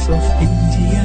voice of India.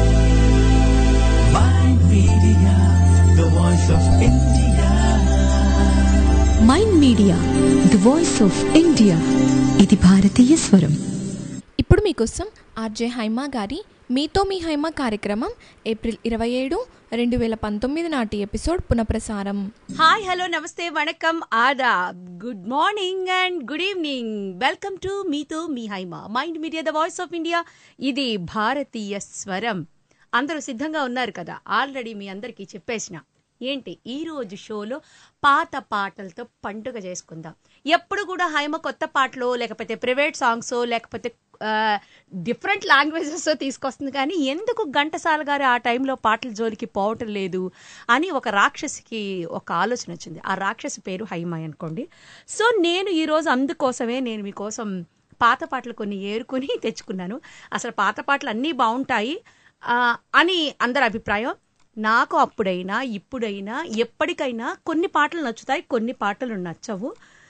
Mind Media, the voice of India. Mind media the voice of India ఇది భారతీయ స్వరం ఇప్పుడు మీకోసం ఆర్జే హైమా గారి మీతో మీ హైమా కార్యక్రమం ఏప్రిల్ ఇరవై ఏడు రెండు వేల పంతొమ్మిది నాటి ఎపిసోడ్ పునఃప్రసారం హాయ్ హలో నమస్తే వణకం ఆదాబ్ good morning and good evening welcome to మీతో మీ Haima mind media the voice of India ఇది భారతీయ స్వరం అందరూ సిద్ధంగా ఉన్నారు కదా ఆల్రెడీ మీ అందరికీ చెప్పేసిన ఏంటి ఈ రోజు షోలో పాత పాటలతో పండుగ చేసుకుందాం ఎప్పుడు కూడా హైమ కొత్త పాటలు లేకపోతే ప్రైవేట్ సాంగ్స్ లేకపోతే డిఫరెంట్ లాంగ్వేజెస్ తీసుకొస్తుంది కానీ ఎందుకు ఘంటసాల గారు ఆ టైంలో పాటల జోలికి పోవటం లేదు అని ఒక రాక్షసికి ఒక ఆలోచన వచ్చింది ఆ రాక్షసి పేరు హైమ అనుకోండి సో నేను ఈరోజు అందుకోసమే నేను మీకోసం పాత పాటలు కొన్ని ఏరుకుని తెచ్చుకున్నాను అసలు పాత పాటలు అన్నీ బాగుంటాయి ఆ, అని అందరి అభిప్రాయం నాకు అప్పుడైనా ఇప్పుడైనా ఎప్పటికైనా కొన్ని పాటలు నచ్చుతాయి కొన్ని పాటలు నచ్చవు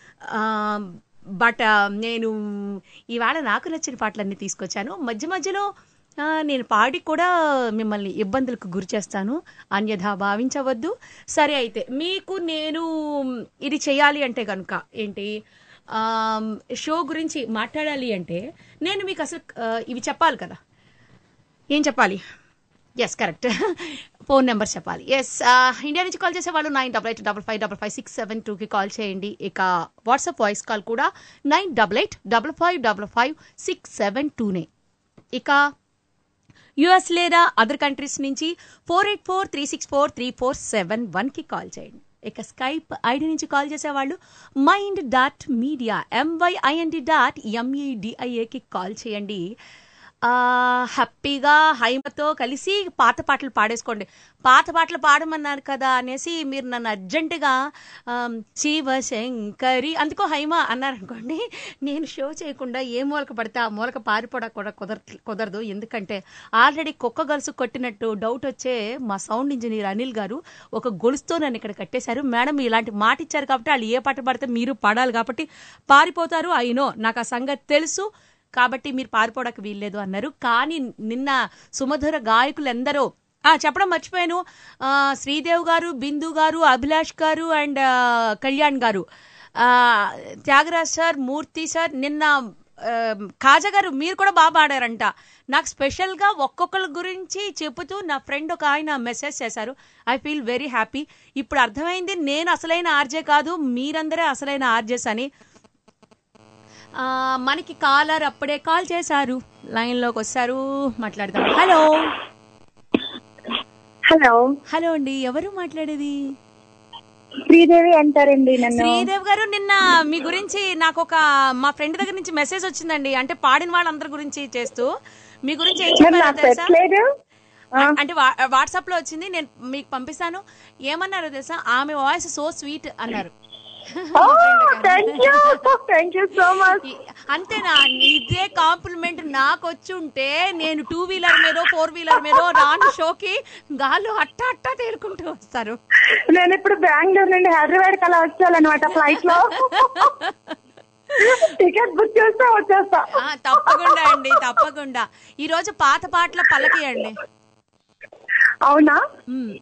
బట్ నేను ఈవేళ నాకు నచ్చిన పాటలన్నీ తీసుకొచ్చాను మధ్య మధ్యలో ఆ, నేను పాడి కూడా మిమ్మల్ని ఇబ్బందులకు గురి చేస్తాను అన్యథా భావించవద్దు సరే అయితే మీకు నేను ఇది చేయాలి అంటే కనుక ఏంటి ఆమ్, షో గురించి మాట్లాడాలి అంటే నేను మీకు అసలు ఆ, ఇవి చెప్పాలి కదా ఏం చెప్పాలి ఎస్ కరెక్ట్ ఫోన్ నెంబర్ చెప్పాలి ఎస్ ఇండియా నుంచి కాల్ చేసే వాళ్ళు nine double eight double five double five six seven టూకి కాల్ చేయండి ఇక వాట్సాప్ వాయిస్ కాల్ కూడా nine double eight double five double five six seven టూనే ఇక యుఎస్ లేదా అదర్ కంట్రీస్ నుంచి four eight four three six four three four seven వన్కి call చేయండి ఇక స్కైప్ ఐడి నుంచి కాల్ చేసేవాళ్ళు mind dot media M Y I N D dot ఎంఈడిఐఏకి కాల్ చేయండి ఆ, హ్యాపీగా హైమతో కలిసి పాత పాటలు పాడేసుకోండి పాత పాటలు పాడమన్నారు కదా అనేసి మీరు నన్ను అర్జెంటుగా ఆమ్, శివశంకరి అందుకో హైమ అన్నారనుకోండి నేను షో చేయకుండా ఏ మూలక పడితే ఆ మూలక పారిపోవడా కూడా కుదర కుదరదు ఎందుకంటే ఆల్రెడీ కుక్క గొలుసు కొట్టినట్టు డౌట్ వచ్చే మా సౌండ్ ఇంజనీర్ అనిల్ గారు ఒక గొలుసుతో నన్ను ఇక్కడ కట్టేశారు మేడం ఇలాంటి మాట ఇచ్చారు కాబట్టి వాళ్ళు ఏ పాట పడితే మీరు పాడాలి కాబట్టి పారిపోతారు అయినో నాకు ఆ సంగతి తెలుసు కాబట్టి మీరు పారిపోవడానికి వీల్లేదు అన్నారు కానీ నిన్న సుమధుర గాయకులు ఎందరో ఆ, చెప్పడం మర్చిపోయాను ఆ, శ్రీదేవ్ గారు బిందు గారు అభిలాష్ గారు అండ్ ఆ, కళ్యాణ్ గారు ఆ, త్యాగరాజ్ సార్ మూర్తి సార్ నిన్న ఆ, కాజా గారు మీరు కూడా బాగా పాడారంట నాకు స్పెషల్గా ఒక్కొక్కరి గురించి చెబుతూ నా ఫ్రెండ్ ఒక ఆయన మెసేజ్ చేశారు ఐ ఫీల్ వెరీ హ్యాపీ ఇప్పుడు అర్థమైంది నేను అసలైన ఆర్జే కాదు మీరందరే అసలైన ఆర్జేస్ అని ఆ, మనకి కాలర్ అప్పుడే కాల్ చేశారు లైన్ లోకి వస్తారు మాట్లాడదాం హలో హలో హలో అండి ఎవరు మాట్లాడేది శ్రీదేవి అంటారండి నన్ను శ్రీదేవ్ గారు నిన్న మీ గురించి నాకు ఒక మా ఫ్రెండ్ దగ్గర నుంచి మెసేజ్ వచ్చిందండి అంటే పాడిన వాళ్ళందరి గురించి చేస్తూ మీ గురించి ఏం మరి చెప్పారో నాకు తెలుసా పెట్టలేదు ఆ, అంటే వాట్సాప్ లో వచ్చింది నేను మీకు పంపిస్తాను ఏమన్నారో తెలుసా ఆమె వాయిస్ సో స్వీట్ అన్నారు ఓ thank you thank you so much ఈ- అంతేనా ఇదే కాంప్లిమెంట్ నాకు వచ్చి ఉంటే నేను టూ వీలర్ మీదో ఫోర్ వీలర్ మీదో రాను షోకి గాల్లో అట్ట అట్ట తేలుకుంటూ వస్తారు నేను ఇప్పుడు బెంగళూరు నుండి హైదరాబాద్ కి అలా వచ్చానమాట ఫ్లైట్ లో టికెట్ బుక్ చేస్తే వచ్చేస్తా ఆ, తప్పకుండా అండి తప్పకుండా ఈ రోజు పాత పాటల పల్లకి అండి అవునా మ్.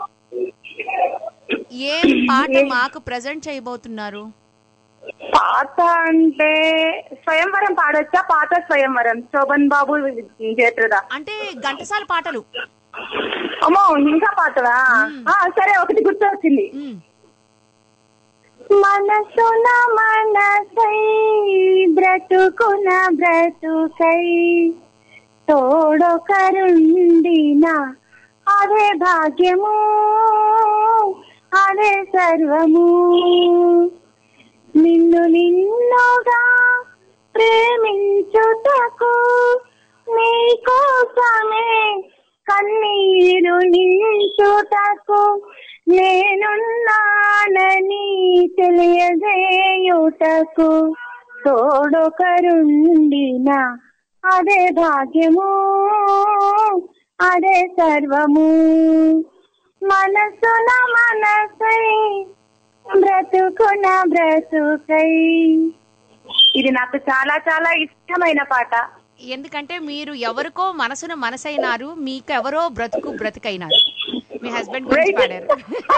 ఏం పాట మాకు ప్రజెంట్ చేయబోతున్నారు పాత అంటే స్వయంవరం పాడొచ్చా పాత స్వయంవరం శోభన్ బాబు జయప్రద అంటే ఘంటసాల పాటలు అమ్మో ఇంకా పాతవా ఆ, సరే ఒకటి గుర్తు వచ్చింది మ్. మనసున మనసై బ్రతుకున బ్రతుకై తోడొకరుండిన అదే భాగ్యము అదే సర్వము నిన్ను నిన్నుగా ప్రేమించుటకు నీకోసమే కన్నీరు నించుటకు నేనున్నానని తెలియజేయుటకు తోడొకరుండిన అదే భాగ్యము అదే సర్వము మనసున మనసై బ్రతుకున బ్రతుకై ఇది నాకు చాలా చాలా ఇష్టమైన పాట ఎందుకంటే మీరు ఎవరికో మనసున మనసైనారు మీకు ఎవరో బ్రతుకు బ్రతుకైనారు మీ హస్బెండ్ గురించి Right. పాడారు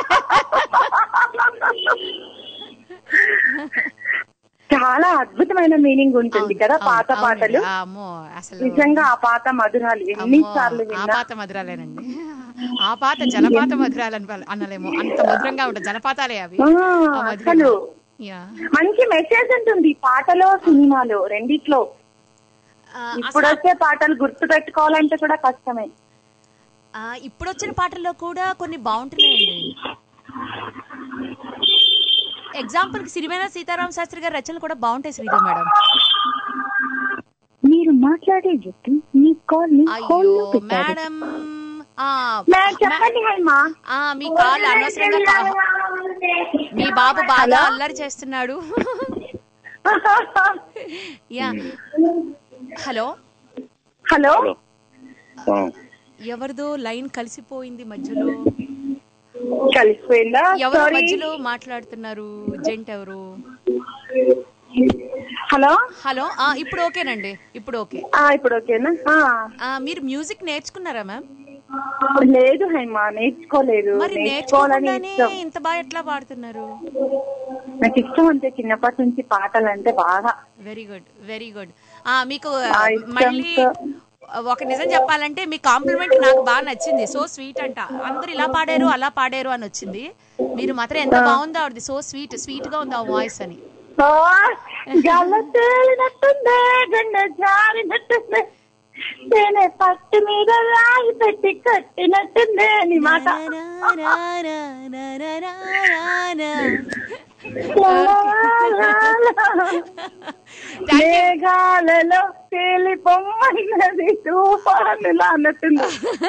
చాలా అద్భుతమైన మీనింగ్ ఉంటుంది అవును, కదా అవును, పాత అవునండి. పాటలు ఆ, అమ్మో అసలు నిజంగా ఆ పాత మధురాలు అమ్మో, ఎన్నిసార్లు ఆ విన్నా పాత మధురాలేనండి ఆ పాత జలపాత మధురాలు అన అన్నలేమో అంత మధురంగా ఉంటాయి జలపాతాలే అవి ఆ, ఆ మధురం. అసలు యా. మంచి మెసేజ్ ఉంటుంది పాటలో సినిమాలో రెండిట్లో ఆ, ఇప్పుడు అసలు వచ్చే పాటలు గుర్తు పెట్టుకోవాలంటే కూడా కష్టమే ఆ, ఇప్పుడు వచ్చిన పాటల్లో కూడా కొన్ని బాగుంటున్నాయండి ఎగ్జాంపుల్ కి సిరివేన సీతారామ శాస్త్రి గారి రచనలు కూడా బాగుంటాయి శ్రీదేవి మేడం మీరు మాట్లాడే వ్యక్తి మీ కాల్ ని అయ్యో మేడం ఆ, చెప్పండి హైమా ఆ, మీ కాల్ అనవసరంగా కా- మీ బాబు బాగా అల్లరి చేస్తున్నాడు యా హలో హలో ఎవరిదో లైన్ కలిసిపోయింది మధ్యలో కలిసిపోయిందా ఎవరు సారీ మధ్యలో మాట్లాడుతున్నారు జెంట్ ఎవరు హలో హలో ఆ ఇప్పుడు ఓకేనండి ఇప్పుడు ఓకే ఆ, ఇప్పుడు ఓకేనా ఆ. ఆ, మీరు మ్యూజిక్ నేర్చుకున్నారా మ్యామ్ లేదు హైమా నేర్చుకోలేదు మరి నేర్చుకోవాలని నేర్చుకోకుండానే ఇష్టం ఇంత బాగా ఎట్లా పాడుతున్నారు నాకు ఇష్టం అంతే చిన్నప్పటి నుంచి పాటలు అంటే బాగా వెరీ గుడ్ వెరీ గుడ్ ఆ మీకు ఆ, మళ్ళీ ఇష్టంతో. ఒక నిజం చెప్పాలంటే మీ కాంప్లిమెంట్ నాకు బాగా నచ్చింది సో స్వీట్ అంట అందరు ఇలా పాడారు అలా పాడారు అని వచ్చింది మీరు మాత్రం ఎంత బాగుందో ఆవిడది సో స్వీట్ స్వీట్ గా ఉంది ఆ వాయిస్ అని ఆ, గాల్లో తేలినట్టుందే గుండె జారినట్టుందే నేనే పట్టు మీద రాయి పెట్టి కట్టినట్టుందే నీ మాట Thank you. మేఘాలలో తేలి పొమ్మన్నది తుఫానులా అన్నట్టుంది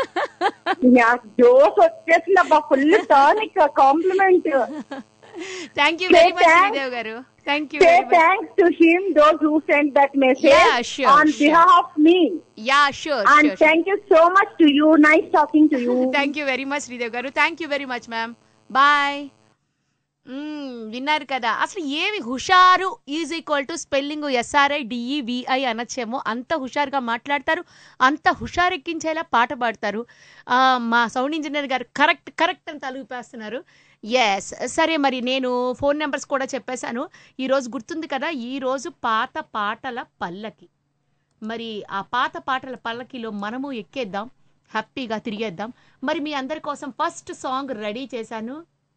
నాకు జోస్ వచ్చేసింది అబ్బా full tonic compliment thank you very Say much thanks. Sridev గారు thank you Say very much thanks to him, those who sent that message Yeah, sure, on sure. behalf of me. Yeah sure And sure thank you so much to you. Nice talking to you. Thank you very much Sridev గారు thank you very much ma'am bye విన్నారు కదా అసలు ఏమి హుషారు is equal to spelling S R I D E V I అనొచ్చేమో అంత హుషారుగా మాట్లాడతారు అంత హుషారు ఎక్కించేలా పాట పాడతారు ఆ, మా సౌండ్ ఇంజనీర్ గారు కరెక్ట్ కరెక్ట్ అని తలుపేస్తున్నారు ఎస్ సరే మరి నేను ఫోన్ నెంబర్స్ కూడా చెప్పేశాను ఈరోజు గుర్తుంది కదా ఈరోజు పాత పాటల పల్లకి మరి ఆ పాత పాటల పల్లకిలో మనము ఎక్కేద్దాం హ్యాపీగా తిరిగేద్దాం మరి మీ అందరి కోసం ఫస్ట్ సాంగ్ రెడీ చేశాను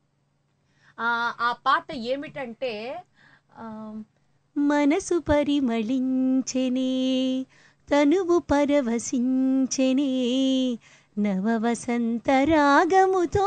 ఆ, ఆ పాట ఏమిటంటే ఆ, మనసు పరిమళించెనే తనువు పరవశించెనే నవ వసంత రాగముతో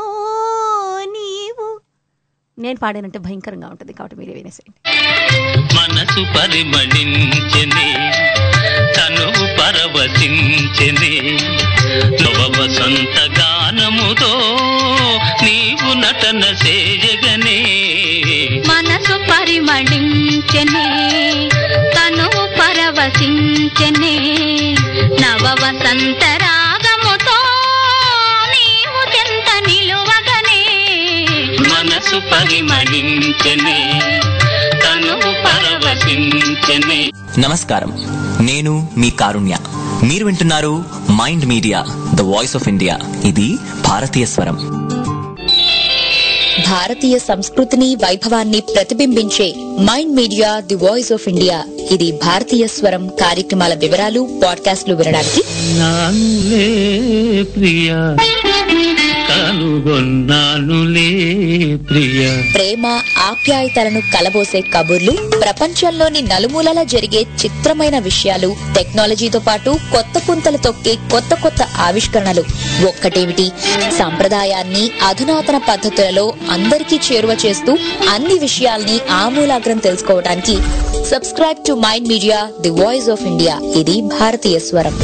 నీవు నేను పాడానంటే భయంకరంగా ఉంటుంది కాబట్టి మీరే వినేసేయండి మనసు పరిమళించెనే తనువు పరవశించెనే నవ వసంత గానముతో నీవు నటన చేయగనే మనసు పరిమళించెనే తను పరవశించెనే నవ వసంత రాగముతో నీవు చెంత నిలువగనే మనసు పరిమళించెనే తనువు పరవశించెనే నమస్కారం నేను మీ కారుణ్య మీరు వింటున్నారు mind media the voice of India ఇది భారతీయ స్వరం భారతీయ సంస్కృతిని వైభవాన్ని ప్రతిబింబించే mind media the voice of India ఇది భారతీయ స్వరం కార్యక్రమాల వివరాలు పాడ్కాస్ట్లు వినడానికి నానులే ప్రియా కనుగొన్నానులే ప్రియా ప్రేమ ఆప్యాయతలను కలబోసే కబుర్లు ప్రపంచంలోని నలుమూలలా జరిగే చిత్రమైన విషయాలు టెక్నాలజీతో పాటు కొత్త పుంతలు తొక్కే కొత్త కొత్త ఆవిష్కరణలు ఒక్కటేమిటి సంప్రదాయాన్ని అధునాతన పద్ధతులలో అందరికీ చేరువ చేస్తూ అన్ని విషయాల్ని ఆమూలాగ్రం తెలుసుకోవడానికి subscribe to mind media the voice of India ఇది భారతీయ స్వరం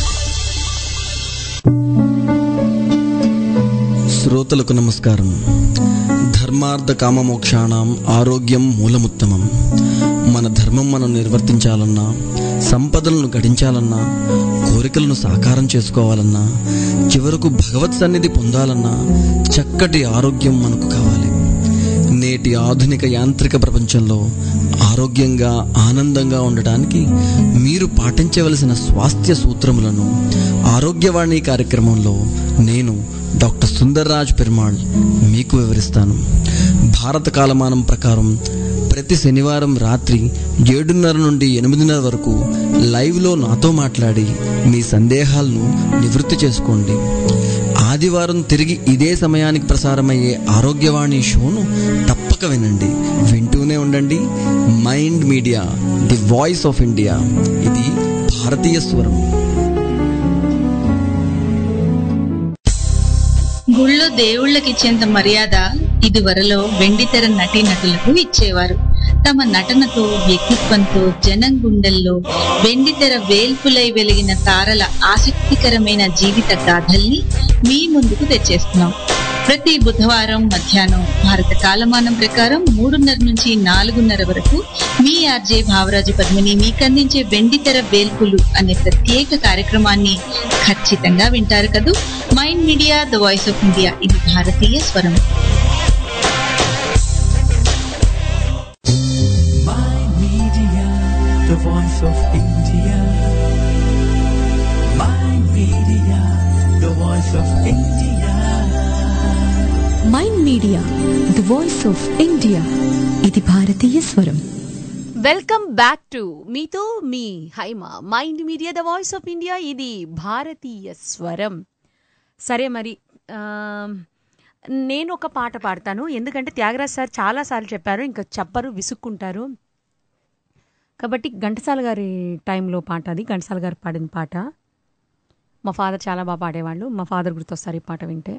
శ్రోతలకు నమస్కారం ధర్మార్థ కామమోక్షాణం ఆరోగ్యం మూలముత్తమం మన ధర్మం మనం నిర్వర్తించాలన్నా సంపదలను గడించాలన్నా కోరికలను సాకారం చేసుకోవాలన్నా చివరకు భగవత్ సన్నిధి పొందాలన్నా చక్కటి ఆరోగ్యం మనకు కావాలి నేటి ఆధునిక యాంత్రిక ప్రపంచంలో ఆరోగ్యంగా ఆనందంగా ఉండటానికి మీరు పాటించవలసిన స్వాస్థ్య సూత్రములను ఆరోగ్యవాణి కార్యక్రమంలో నేను డాక్టర్ సుందర్రాజ్ పెరుమాళ్ మీకు వివరిస్తాను భారత కాలమానం ప్రకారం ప్రతి శనివారం రాత్రి ఏడున్నర నుండి ఎనిమిదిన్నర వరకు లైవ్లో నాతో మాట్లాడి మీ సందేహాలను నివృత్తి చేసుకోండి ఆదివారం తిరిగి ఇదే సమయానికి ప్రసారమయ్యే ఆరోగ్యవాణి షోను తప్పక వినండి వింటూనే ఉండండి mind media the voice of India ఇది భారతీయ స్వరం గుళ్ళో దేవుళ్ళకిచ్చేంత మర్యాద ఇదివరలో వెండితెర నటీనటులకు ఇచ్చేవారు తమ నటనతో వ్యక్తిత్వంతో జనం గుండెల్లో వెండితెర వేల్పులై వెలిగిన తారల ఆసక్తికరమైన జీవిత గాథల్ని మీ ముందుకు తెచ్చేస్తున్నాం ప్రతి బుధవారం మధ్యాహ్నం భారత కాలమానం ప్రకారం మూడున్నర నుంచి నాలుగున్నర వరకు మీ ఆర్జే భావరాజు పద్మిని మీకందించే వెండితెర వేల్పులు అనే ప్రత్యేక కార్యక్రమాన్ని ఖచ్చితంగా వింటారు కదూ mind media the voice of India ఇది భారతీయ స్వరం Mind Media, the voice of India. Mind Media, the voice of India. Mind media the voice of India ఇది భారతీయ స్వరం వెల్కమ్ బ్యాక్ టు మీతో మీ Haima mind media the voice of India ఇది భారతీయ స్వరం సరే మరి ఆ, నేను ఒక పాట పాడతాను ఎందుకంటే త్యాగరాజ్ సార్ చాలాసార్లు చెప్పారు ఇంకా చెప్పరు విసుక్కుంటారు కాబట్టి ఘంటసాల గారి టైంలో పాట అది ఘంటసాల గారు పాడిన పాట మా ఫాదర్ చాలా బాగా పాడేవాళ్ళు మా ఫాదర్ గుర్తొస్తారు ఈ పాట వింటే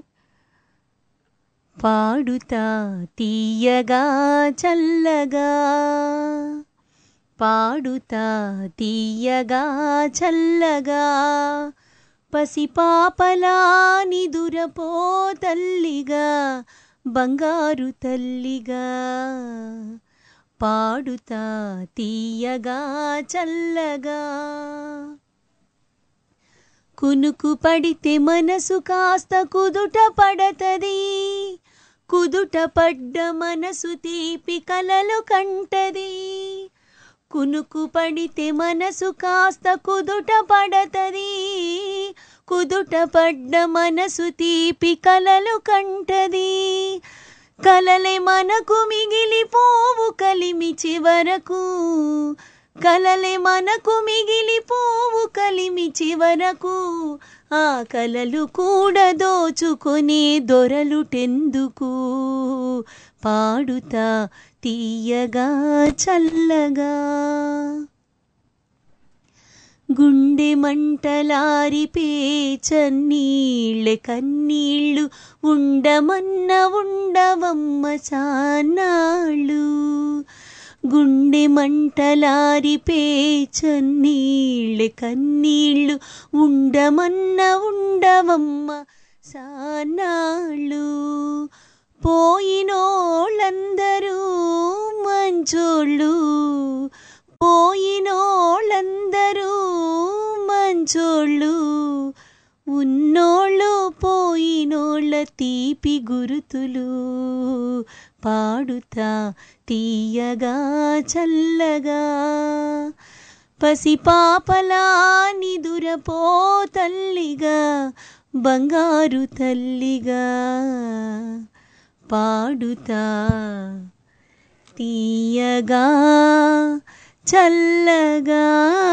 పాడుతా తీయగా చల్లగా పాడుతా తీయగా చల్లగా పసిపాపలా నిదురపో తల్లిగా బంగారు తల్లిగా పాడుతా తీయగా చల్లగా కునుకు పడితే మనసు కాస్త కుదుట పడతది కుదుట పడ్డ మనసు తీపి కలలు కంటది కునుకు పడితే మనసు కాస్త కుదుట పడతది కుదుట పడ్డ మనసు తీపి కలలు కంటది కలలే మనకు మిగిలిపోవు కలిమి చివరకు కలలే మనకు మిగిలిపోవు కలిమి చివరకు ఆ కలలు కూడా దోచుకొని దొరలుటెందుకు పాడుతా తీయగా చల్లగా గుండె మంటలారిపే చన్నీళ్ళె కన్నీళ్ళు ఉండమన్న ఉండవమ్మ చాన్నాళ్ళు గుండె మంటలారిపే చన్నీళ్ళె కన్నీళ్ళు ఉండమన్న ఉండవమ్మ సానాళ్ళు పోయినోళ్ళందరూ మంచోళ్ళు పోయినోళ్ళందరూ మంచోళ్ళు ఉన్నోళ్ళు పోయినోళ్ళ తీపి గురుతులు పాడుతా తీయగా చల్లగా పసిపాపలా నిదురపో తల్లిగా బంగారు తల్లిగా పాడుతా తీయగా చల్లగా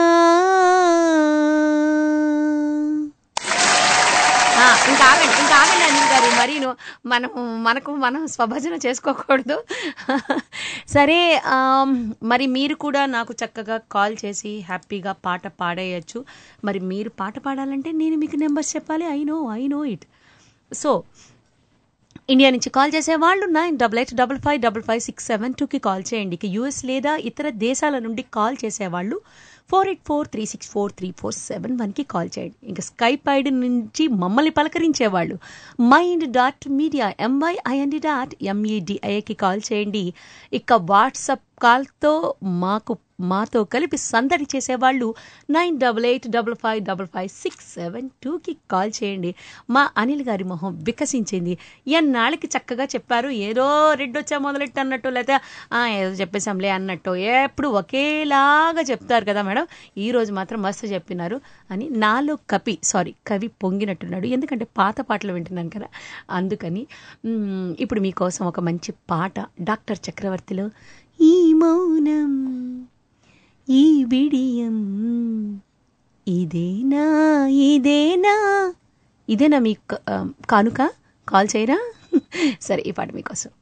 ఆ, ఇంకా ఆగండి ఇంకా ఆగండి అనిల్ గారు మరి మనం మనకు మనం స్వభజన చేసుకోకూడదు సరే ఆమ్, మరి మీరు కూడా నాకు చక్కగా కాల్ చేసి హ్యాపీగా పాట పాడేయచ్చు మరి మీరు పాట పాడాలంటే నేను మీకు నెంబర్స్ చెప్పాలి I know I know it so India నుంచి కాల్ చేసే వాళ్ళు nine double eight double five double five six seven టూకి కాల్ చేయండి ఇక యూఎస్ లేదా ఇతర దేశాల నుండి కాల్ చేసేవాళ్ళు four eight four three six four three four seven వన్కి కాల్ చేయండి ఇంకా స్కైప్ ఐడి నుంచి మమ్మల్ని పలకరించేవాళ్ళు mind dot media M Y I N D dot ఎంఈడిఐకి కాల్ చేయండి ఇక వాట్సాప్ కాల్తో మాకు మాతో కలిపి సందడి చేసేవాళ్ళు nine double eight double five double five six seven టూకి కాల్ చేయండి మా అనిల్ గారి మొహం వికసించింది ఎన్నాళ్ళకి చక్కగా చెప్పారు ఏదో రెడ్ వచ్చా మొదలెట్టు అన్నట్టు లేకపోతే "ఆ, ఏదో చెప్పేసాంలే అన్నట్టు ఎప్పుడు ఒకేలాగా చెప్తారు కదా మేడం ఈ రోజు మాత్రం మస్తు చెప్పినారు అని నాలో కపి సారీ కవి పొంగినట్టున్నాడు ఎందుకంటే పాత పాటలు వింటున్నాను కదా అందుకని మ్, ఇప్పుడు మీకోసం ఒక మంచి పాట డాక్టర్ చక్రవర్తిలో ఈ మౌనం ఈ బిడియం ఇదేనా ఇదేనా ఇదేనా మీ క- ఆ, కానుక కాల్ చేయరా సరే ఈ పాట మీకోసం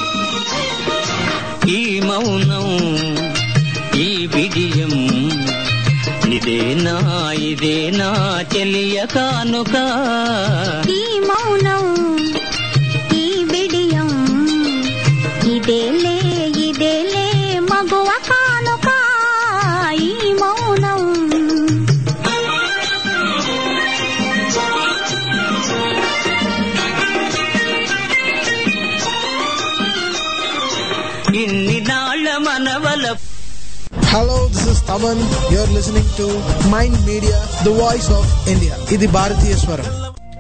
ఈ మౌనం ఈ బిడియం ఇదేనా ఇదేనా చెలియ కానుక ఈ మౌనం ఈ బిడియం ఇదేలే ఇదేలే మగువ కానుక ఈ మౌనం ఇన్ని నాళ్ళ మనవల Hello, this is Taman. You're listening to Mind Media, the voice of India. ఇది భారతీయ స్వరం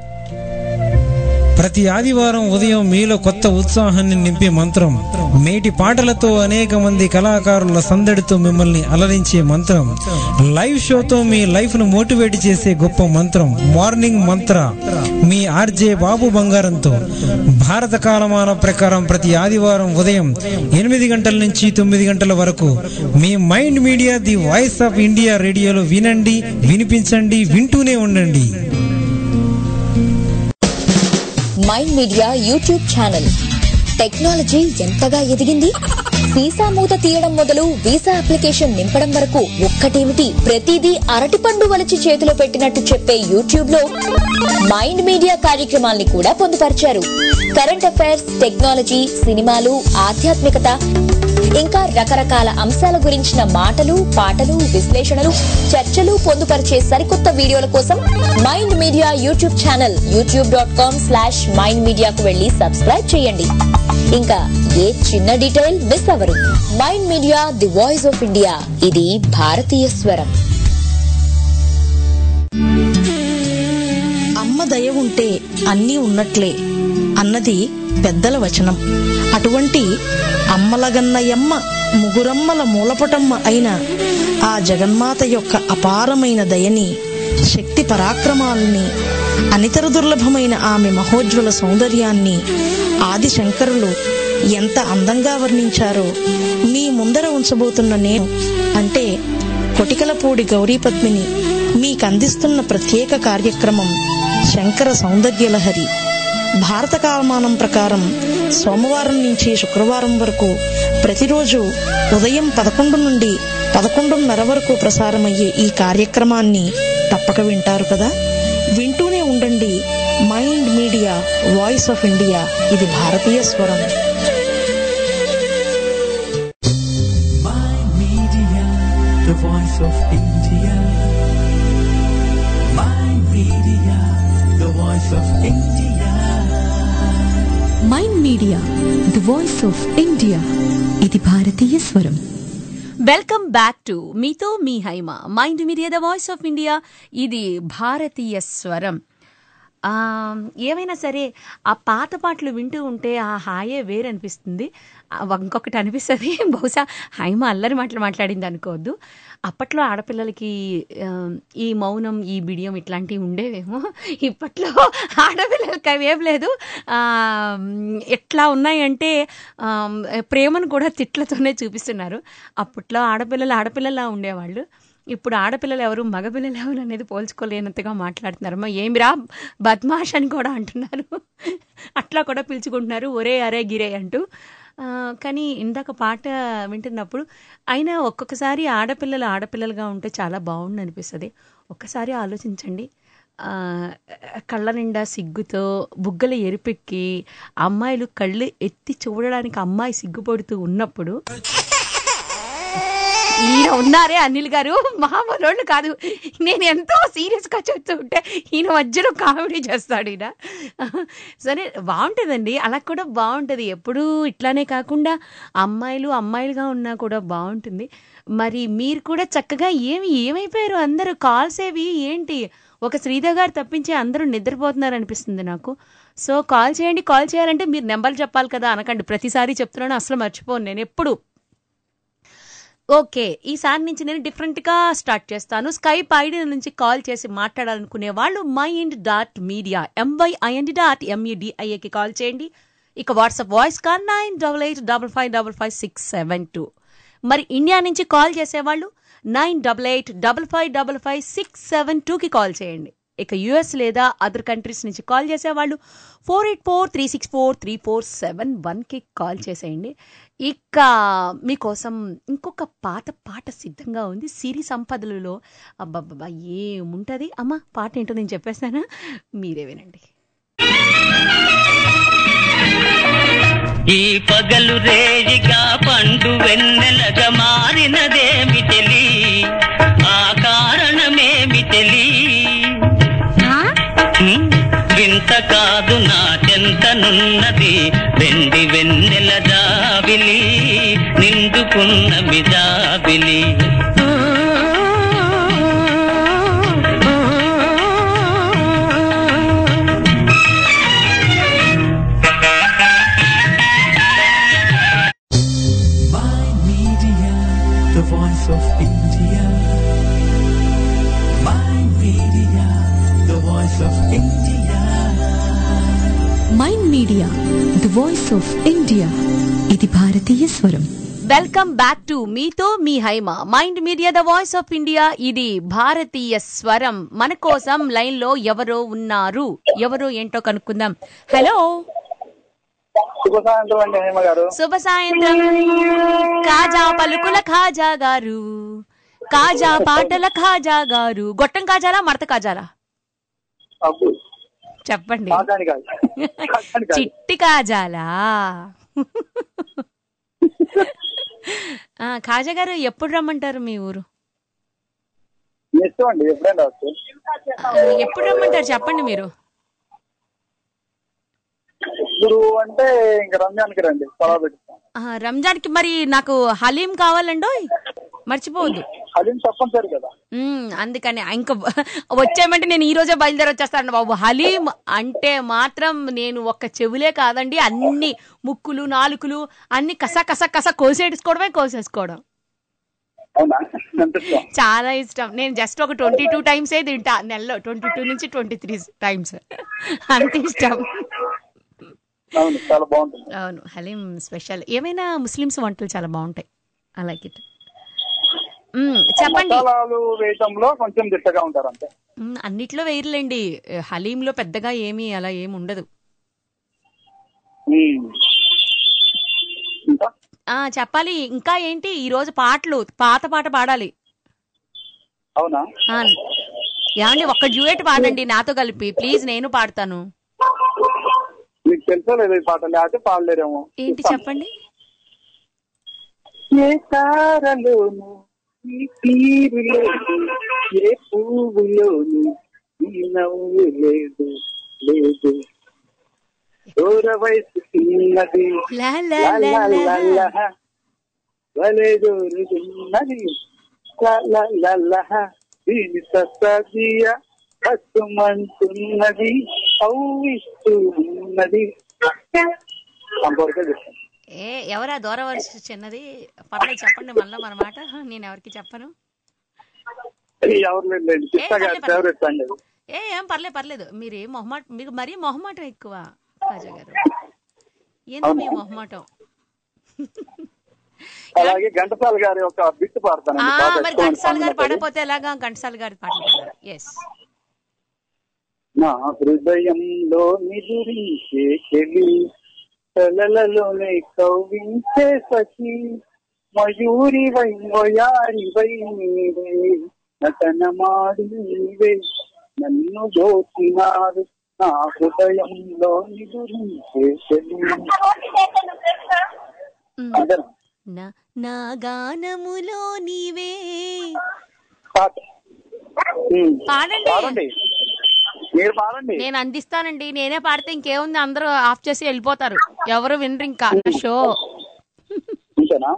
ప్రతి ఆదివారం ఉదయం మీలో కొత్త ఉత్సాహాన్ని నింపే మంత్రం మేటి పాటలతో అనేక మంది కళాకారుల సందడితో మిమ్మల్ని అలరించే మంత్రం లైవ్ షోతో మీ లైఫ్ ను మోటివేట్ చేసే గొప్ప మంత్రం మార్నింగ్ మంత్ర మీ ఆర్జే బాబు బంగారంతో భారత కాలమాన ప్రకారం ప్రతి ఆదివారం ఉదయం ఎనిమిది గంటల నుంచి తొమ్మిది గంటల వరకు మీ mind media the voice of India రేడియోలో వినండి వినిపించండి వింటూనే ఉండండి mind media YouTube channel technology ఎంతగా ఎదిగింది వీసా మూత తీయడం మొదలు వీసా అప్లికేషన్ నింపడం వరకు ఒక్కటేమిటి ప్రతిదీ అరటిపండు వలచి చేతిలో పెట్టినట్టు చెప్పే యూట్యూబ్ లో మైండ్ మీడియా కార్యక్రమాల్ని కూడా పొందుపరిచారు కరెంట్ అఫైర్స్ టెక్నాలజీ సినిమాలు ఆధ్యాత్మికత ఇంకా రకరకాల అంశాల గురించిన మాటలు పాటలు విశ్లేషణలు చర్చలు పొందుపరిచే సరికొత్త వీడియోల కోసం mind media YouTube channel YouTube dot com slash mind మీడియాకు వెళ్లి సబ్స్క్రైబ్ చేయండి ఇంకా ఏ చిన్న డీటెయిల్ మిస్ అవ్వరు mind media the voice of India ఇది భారతీయ స్వరం అమ్మ దయ ఉంటే అన్నీ ఉన్నట్లే అన్నది పెద్దల వచనం అటువంటి అమ్మలగన్నయమ్మ ముగురమ్మల మూలపటమ్మ అయిన ఆ జగన్మాత యొక్క అపారమైన దయని శక్తి పరాక్రమాలని అనితర దుర్లభమైన ఆమె మహోజ్వల సౌందర్యాన్ని ఆది శంకరులు ఎంత అందంగా వర్ణించారో మీ ముందర ఉంచబోతున్న నేను అంటే కొటికలపూడి గౌరీపద్మిని మీకందిస్తున్న ప్రత్యేక కార్యక్రమం శంకర సౌందర్యలహరి భారత కాలమానం ప్రకారం సోమవారం నుంచి శుక్రవారం వరకు ప్రతిరోజు ఉదయం పదకొండు నుండి పదకొండున్నర వరకు ప్రసారమయ్యే ఈ కార్యక్రమాన్ని తప్పక వింటారు కదా వింటూనే ఉండండి mind media voice of India ఇది భారతీయ స్వరం the voice of India. Mind Media, the voice of India. Mind media the voice of India ఇది భారతీయ స్వరం వెల్కమ్ బ్యాక్ టు మీతో మీ Haima mind media the voice of India ఇది భారతీయ స్వరం ఆ, ఏమైనా సరే ఆ పాత పాటలు వింటూ ఉంటే ఆ హాయే వేరు అనిపిస్తుంది ఆ, ఇంకొకటి అనిపిస్తుంది బహుశా హైమ అల్లరి మాటలు మాట్లాడింది అనుకోవద్దు అప్పట్లో ఆడపిల్లలకి ఆ, ఈ మౌనం ఈ బిడియం ఇట్లాంటివి ఉండేవేమో ఇప్పట్లో ఆడపిల్లలకి అవేం లేదు ఆ, ఎట్లా ఉన్నాయంటే ఆ, ప్రేమను కూడా తిట్లతోనే చూపిస్తున్నారు అప్పట్లో ఆడపిల్లలు ఆడపిల్లలా ఉండేవాళ్ళు ఇప్పుడు ఆడపిల్లలు ఎవరు మగపిల్లలు ఎవరు అనేది పోల్చుకోలేనంతగా మాట్లాడుతున్నారు అమ్మా ఏమిరా బద్మాష్ అని కూడా అంటున్నారు అట్లా కూడా పిలుచుకుంటున్నారు ఒరే అరే గిరే అంటూ ఆ, కానీ ఇందాక పాట వింటున్నప్పుడు అయినా ఒక్కొక్కసారి ఆడపిల్లలు ఆడపిల్లలుగా ఉంటే చాలా బాగుండు అనిపిస్తుంది ఒక్కసారి ఆలోచించండి ఆ, కళ్ళ నిండా సిగ్గుతో బుగ్గల ఎరుపెక్కి అమ్మాయిలు కళ్ళు ఎత్తి చూడడానికి అమ్మాయి సిగ్గుపడుతూ ఉన్నప్పుడు ఈయన ఉన్నారే అనిల్ గారు మామూలు కాదు నేను ఎంతో సీరియస్ గా చెప్తూ ఉంటే ఈయన మధ్యలో కామెడీ చేస్తాడు ఈయన సరే బాగుంటుందండి అలా కూడా బాగుంటుంది ఎప్పుడూ ఇట్లానే కాకుండా అమ్మాయిలు అమ్మాయిలుగా ఉన్నా కూడా బాగుంటుంది మరి మీరు కూడా చక్కగా ఏమి ఏమైపోయారు అందరూ కాల్స్ ఏవి ఏంటి ఒక శ్రీధర్ గారు తప్పించి అందరూ నిద్రపోతున్నారు అనిపిస్తుంది నాకు సో కాల్ చేయండి కాల్ చేయాలంటే మీరు నెంబర్లు చెప్పాలి కదా అనకండి ప్రతిసారి చెప్తున్నాను అసలు మర్చిపోను నేను ఎప్పుడు ఓకే ఈసారి నుంచి నేను డిఫరెంట్గా స్టార్ట్ చేస్తాను స్కైప్ ఐడి నుంచి కాల్ చేసి మాట్లాడాలనుకునే వాళ్ళు mind dot media M Y I N D dot ఎంఈడిఐఏకి కాల్ చేయండి ఇక WhatsApp voice call nine double eight double five double five six seven two మరి ఇండియా నుంచి కాల్ చేసేవాళ్ళు nine double eight double five double five six seven టూకి కాల్ చేయండి ఇక US లేదా అదర్ కంట్రీస్ నుంచి కాల్ చేసేవాళ్ళు four eight four three six four three four seven వన్కి కాల్ చేసేయండి ఇక మీకోసం ఇంకొక పాత పాట సిద్ధంగా ఉంది సిరి సంపదలలో అబ్బబ్బబ్బా ఏముంటుంది అమ్మ పాట ఏంటో నేను చెప్పేస్తానా మీరే వినండి ఈ పగలు రేజిగా పండు వెన్నెలగా మారినదేమి తెలి ఆ కారణమేమి తెలి హ్మ్? వింత కాదు నా చెంతనున్నది వెండి వెన్నెల జాబిలి నిండుకున్న మిజాబిలి Mind Media, the voice of India. Mind Media, the voice of India. Mind media the voice of India ఇది భారతీయ స్వరం వెల్కమ్ బ్యాక్ టు మీతో మీ Haima mind media the voice of India ఇది భారతీయ స్వరం మన కోసం లైన్ లో ఎవరో ఉన్నారు ఎవరో ఏంటో కనుక్కుందాం హలో శుభ సాయంత్రం అండి హేమ గారు శుభ సాయంత్రం కాజా పలుకుల ఖాజా గారు కాజా పాటల ఖాజా గారు గొట్టం కాజాలా మడత కాజాలా అబ్బు చెప్పండి కాదని కాదు కాదని కాదు. చిట్టి కాజాలా ఆ, ఖాజా గారు ఎప్పుడు రమ్మంటారు మీ ఊరు మీ ఇష్టం అండి ఎప్పుడైనా వచ్చు ఆ, ఎప్పుడు రమ్మంటారు చెప్పండి మీరు ఇప్పుడు అంటే ఇంకా రంజాన్కి రండి పొలా పెట్టుతాం ఆ, రంజాన్కి మరి నాకు హలీం కావాలండో మర్చిపోవద్దు హలీం తప్పనిసరి కదా ఉమ్, అందుకని ఇంకా వచ్చామంటే నేను ఈ రోజే బయలుదేరి వచ్చేస్తాను బాబు హలీం అంటే మాత్రం నేను ఒక్క చెవులే కాదండి అన్ని ముక్కులు నాలుకలు అన్ని కస కస కస కోసేసుకోవడమే కోసేసుకోవడం అవునా ఎంత ఇష్టం చాలా ఇష్టం నేను జస్ట్ ఒక ట్వంటీ టూ టైమ్స్ ఏ తింటా నెలలో ట్వంటీ టూ నుంచి ట్వంటీ త్రీ టైమ్స్ అంత ఇష్టం అవును చాలా బాగుంటుంది అవును హలీం స్పెషల్ ఏమైనా ముస్లిమ్స్ వంటలు చాలా బాగుంటాయి ఐ లైక్ ఇట్ చెప్పండి మసాలాలు వేయటంలో కొంచెం దిట్టగా ఉంటారు అంతే మ్, అన్నిట్లో వేయరులేండి హలీంలో పెద్దగా ఏమీ అలా ఏమి ఉండదు ఉమ్. ఇంకా ఆ చెప్పాలి ఇంకా ఏంటి ఈ రోజు పాటలు పాత పాట పాడాలి అవునా ఆ, ఏమండి ఒక్క డ్యూయట్ పాడండి నాతో కలిపి ప్లీజ్ నేను పాడతాను మీకు తెలుసో లేదు ఈ పాట లేకపోతే పాడలేరేమో ఏంటి చెప్పండి ఏ తారలోను ఈ తీరులోను ఏ పువ్వులోను ఈ నవ్వు లేదు లేదు దూర వయసు చిన్నది లా లా లా లా లా లా. లా లా. భలే దూరుతున్నది లా లా లా లా. దీని ససదియ కట్టుమంటున్నది కవ్విస్తూ ఉన్నది అంతవరకే చెప్తాను ఏ ఎవరా దూర వరుస చిన్నది పర్లేదు చెప్పండి మళ్ళీ మన మాట నేను ఎవరికి చెప్పను ఎవరు లేదు కృష్ణ గారి పర్లేదు, ఫేవరెట్ అండి అది. ఏ ఏం పర్లేదు పర్లేదు మీరు ఏం మొహమాట మీకు మరీ మొహమాటం ఎక్కువ రాజా గారు ఏందో మీ మొహమాటం అలాగే ఘంటసాల గారి ఒక బిట్ పాడతాను ఆ, మరి ఘంటసాల గారు పాడపోతే ఎలాగా ఘంటసాల గారి పాటలు పాడారు ఎస్ నా హృదయంలో నిదురించే చెలి కలలలోనే కవ్వించే సఖి మయూరి వై వయారి వై నీవే నటన మాడి నీవే నన్ను దోచినారు నా హృదయంలో నిదురించే చెలి అదేనా? నా నా గానములో నీవే పాడండి పాడండి మీరు పాడండి నేను అందిస్తానండి నేనే పాడితే ఇంకేముంది అందరూ ఆఫ్ చేసి వెళ్ళిపోతారు ఎవరు వినరు ఇంకా నా షో అంతేనా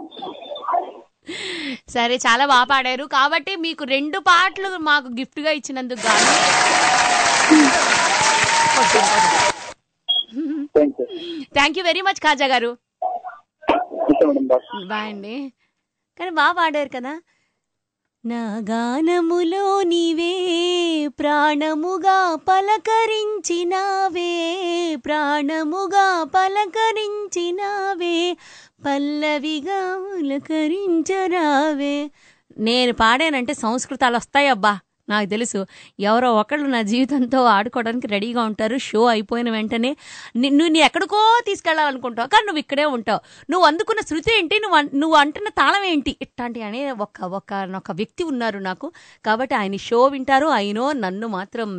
సరే చాలా బాగా పాడారు కాబట్టి మీకు రెండు పాటలు మాకు గిఫ్ట్ గా ఇచ్చినందుకు గాను thank you very much Kaja గారు బాయ్ అండి కానీ బాగా పాడారు కదా నా గానములో నీవే ప్రాణముగా పలకరించినావే ప్రాణముగా పలకరించినావే పల్లవిగా పలకరించరావే నేను పాడానంటే సంస్కృతాలు వస్తాయి అబ్బా నాకు తెలుసు ఎవరో ఒకళ్ళు నా జీవితంతో ఆడుకోవడానికి రెడీగా ఉంటారు షో అయిపోయిన వెంటనే ని- నువ్వు నీ ఎక్కడికో తీసుకెళ్ళాలనుకుంటావు కానీ నువ్వు ఇక్కడే ఉంటావు నువ్వు అందుకున్న శృతి ఏంటి నువ్వు అన్- నువ్వు అంటున్న తాళం ఏంటి ఇట్లాంటి అనే ఒక ఒక ఒక వ్యక్తి ఉన్నారు నాకు కాబట్టి ఆయన షో వింటారు ఆయనో నన్ను మాత్రం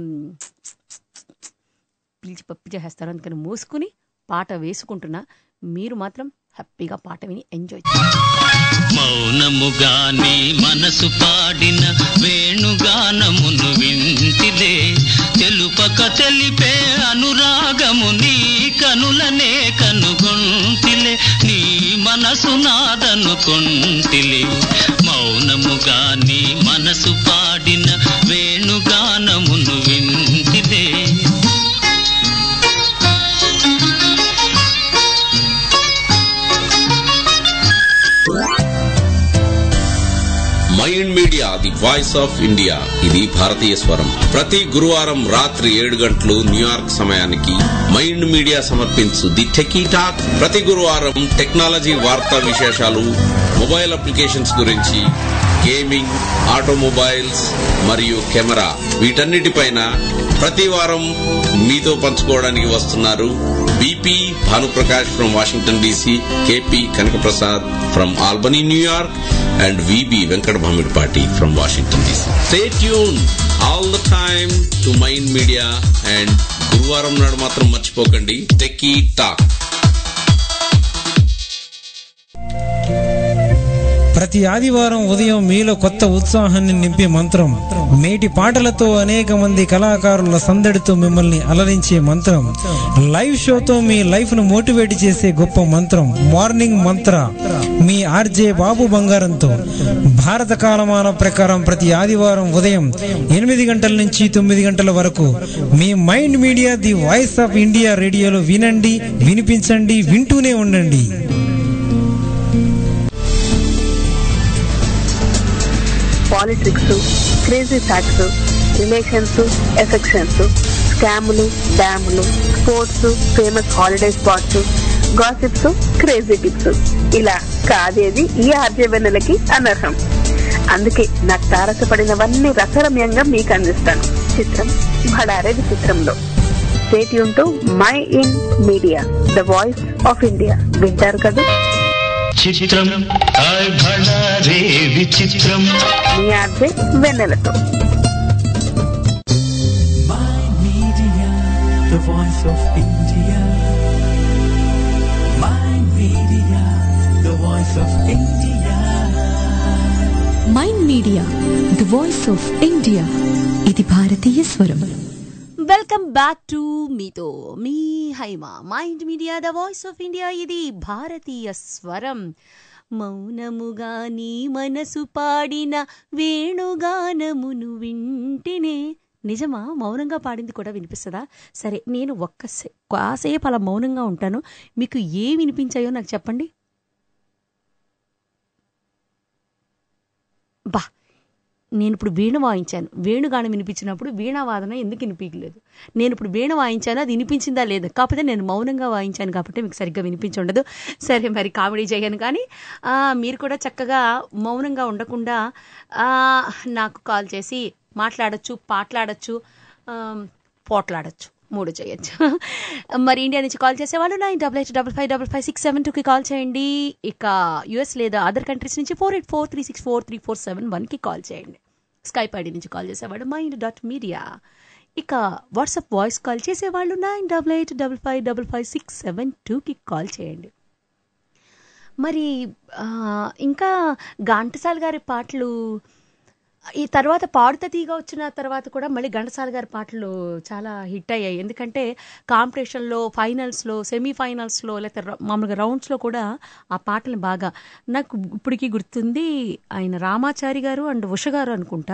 పిలిచి పప్పి చేసేస్తారు అందుకని మూసుకుని పాట వేసుకుంటున్నా మీరు మాత్రం హ్యాపీగా పాట విని ఎంజాయ్ మౌనముగా నీ మనసు పాడిన వేణుగానమును వింటిలే తెలుపక తెలిపే అనురాగము నీ కనులనే కనుగొంటిలే నీ మనసు నాదనుకొంటిలే మౌనముగా నీ మనసు పాడిన వేణుగానమును వింటిలే mind media the voice of India ఇది భారతీయ స్వరం ప్రతి గురువారం రాత్రి ఏడు గంటలు న్యూయార్క్ సమయానికి మైండ్ మీడియా సమర్పించు ది టెకీ టాక్ ప్రతి గురువారం టెక్నాలజీ వార్తా విశేషాలు మొబైల్ అప్లికేషన్స్ గురించి గేమింగ్ ఆటోమొబైల్స్ మరియు కెమెరా వీటన్నిటిపైన ప్రతి వారం మీతో పంచుకోవడానికి వస్తున్నారు BP Bhanuprakash from Washington DC KP Kanakaprasad from Albany New York and VB Venkat Bhamidpati from Washington DC. Stay tuned all the time to Mind Media and గురువారం నాడు మాత్రం మర్చిపోకండి టెక్కీ టాక్ ప్రతి ఆదివారం ఉదయం మీలో కొత్త ఉత్సాహాన్ని నింపే మంత్రం మేటి పాటలతో అనేక మంది కళాకారుల సందడితో మిమ్మల్ని అలరించే మంత్రం లైవ్ షోతో మీ లైఫ్ ను మోటివేట్ చేసే గొప్ప మంత్రం మార్నింగ్ మంత్ర మీ ఆర్జే బాబు బంగారంతో భారత కాలమాన ప్రకారం ప్రతి ఆదివారం ఉదయం ఎనిమిది గంటల నుంచి తొమ్మిది గంటల వరకు మీ mind media the voice of India రేడియోలో వినండి వినిపించండి వింటూనే ఉండండి politics crazy facts relations affections స్కాములు డ్యాములు sports famous holiday spots gossips crazy tips ఇలా కాదేది ఈ ఆర్జవెన్నెలకి అనర్హం అందుకే నాకు తారసపడినవన్నీ రసరమ్యంగా మీకు అందిస్తాను చిత్రం భడారే చిత్రంలో state to my in media the voice of India వింటారు కదా చిత్రం హాయ్ భళా రే విచిత్రం మీ ఆర్జే వెన్నెలతో the voice of India. Mind Media, the voice of India. Mind media the voice of India ఇది భారతీయ స్వరం వెల్కమ్ బ్యాక్ టు మీతో మీ Haima mind media the voice of India ఇది భారతీయ స్వరం మౌనముగా నీ మనసు పాడిన వేణుగానమును వింటినే నిజమా మౌనంగా పాడింది కూడా వినిపిస్తుందా సరే నేను ఒక్క సే- కాసేపు అలా మౌనంగా ఉంటాను మీకు ఏ వినిపించాయో నాకు చెప్పండి బా నేను ఇప్పుడు వీణ వాయించాను వేణుగానం వినిపించినప్పుడు వీణావాదన ఎందుకు వినిపించలేదు నేను ఇప్పుడు వీణ వాయించాను అది వినిపించిందా లేదా కాకపోతే నేను మౌనంగా వాయించాను కాబట్టి మీకు సరిగ్గా వినిపించుండదు సరే మరి కామెడీ చేయను కానీ ఆ, మీరు కూడా చక్కగా మౌనంగా ఉండకుండా ఆ, నాకు కాల్ చేసి మాట్లాడచ్చు పాటలాడచ్చు ఆ, పోట్లాడచ్చు మూడు చేయొచ్చు మరి ఇండియా నుంచి కాల్ చేసేవాళ్ళు nine double eight double five double five six seven టూకి కాల్ చేయండి ఇక యుఎస్ లేదా అదర్ కంట్రీస్ నుంచి four eight four three six four three four seven వన్కి కాల్ చేయండి స్కైప్ ఐడి నుంచి కాల్ చేసేవాడు మైండ్ డాట్ మీడియా ఇక వాట్సాప్ వాయిస్ కాల్ చేసేవాళ్ళు nine double eight double five double five six seven టూకి call చేయండి మరి ఆ, ఇంకా ఘంటసాల గారి పాటలు ఈ తర్వాత పాడుత తీగ వచ్చిన తర్వాత కూడా మళ్ళీ ఘంటసాల గారి పాటలు చాలా హిట్ అయ్యాయి ఎందుకంటే కాంపిటీషన్లో ఫైనల్స్లో సెమీఫైనల్స్లో లేకపోతే ర- మామూలుగా రౌండ్స్లో కూడా ఆ పాటలు బాగా నాకు ఇప్పటికీ గుర్తుంది ఆయన రామాచారి గారు అండ్ ఉష గారు అనుకుంటా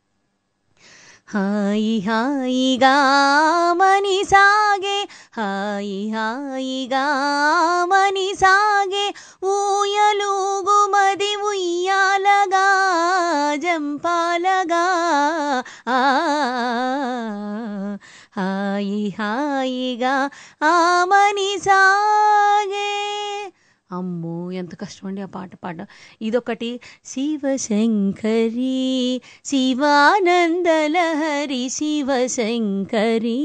హాయి హాయిగా మని సాగే హాయి హాయిగా మని సాగే ఊయలుగు మది ఉయ్యాలగా జంపాలగా ఆ హాయి హాయిగా ఆమని సాగే అమ్మో ఎంత కష్టం అండి ఆ పాట పాడడం ఇదొకటి శివశంకరి శివానందలహరి శివశంకరి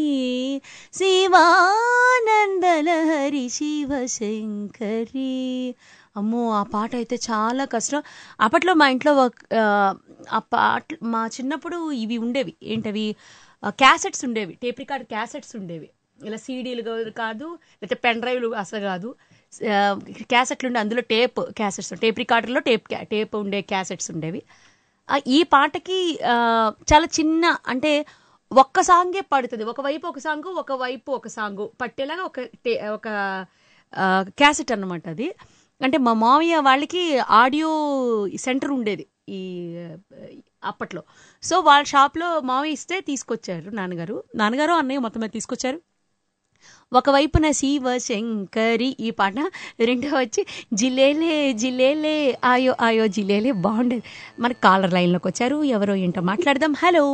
శివానందలహరి శివశంకరి అమ్మో ఆ పాట అయితే చాలా కష్టం అప్పట్లో మా ఇంట్లో ఒక- ఆ, ఆ పాట మా చిన్నప్పుడు ఇవి ఉండేవి ఏంటవి క్యాసెట్స్ ఉండేవి టేప్ రికార్డ్ క్యాసెట్స్ ఉండేవి ఇలా సీడీలు కాదు లేకపోతే పెన్ డ్రైవ్లు అసలు కాదు ఆ, క్యాసెట్లు ఉండే అందులో టేప్ క్యాసెట్స్ టేప్ రికార్డర్లో టేప్ క్యా- టేప్ ఉండే క్యాసెట్స్ ఉండేవి ఆ, ఈ పాటకి ఆ, చాలా చిన్న అంటే ఒక్క సాంగే పడుతుంది ఒకవైపు ఒక సాంగ్ ఒకవైపు ఒక సాంగ్ పట్టేలాగా ఒక టే- ఒక ఆ, క్యాసెట్ అన్నమాట అది అంటే మా మామయ్య వాళ్ళకి ఆడియో సెంటర్ ఉండేది ఈ ఆ, అప్పట్లో సో వాళ్ళ షాప్లో మామయ్య ఇస్తే తీసుకొచ్చారు నాన్నగారు నాన్నగారు అన్నయ్య మొత్తం మీద తీసుకొచ్చారు ఒకవైపున శివ శంకరి ఈ పాట రెండో వచ్చి జిలేలే జిలేలే ఆయో ఆయో జిలేలే బాగుండేది మనకి కాలర్ లైన్లోకి వచ్చారు ఎవరో ఏంటో మాట్లాడదాం హలో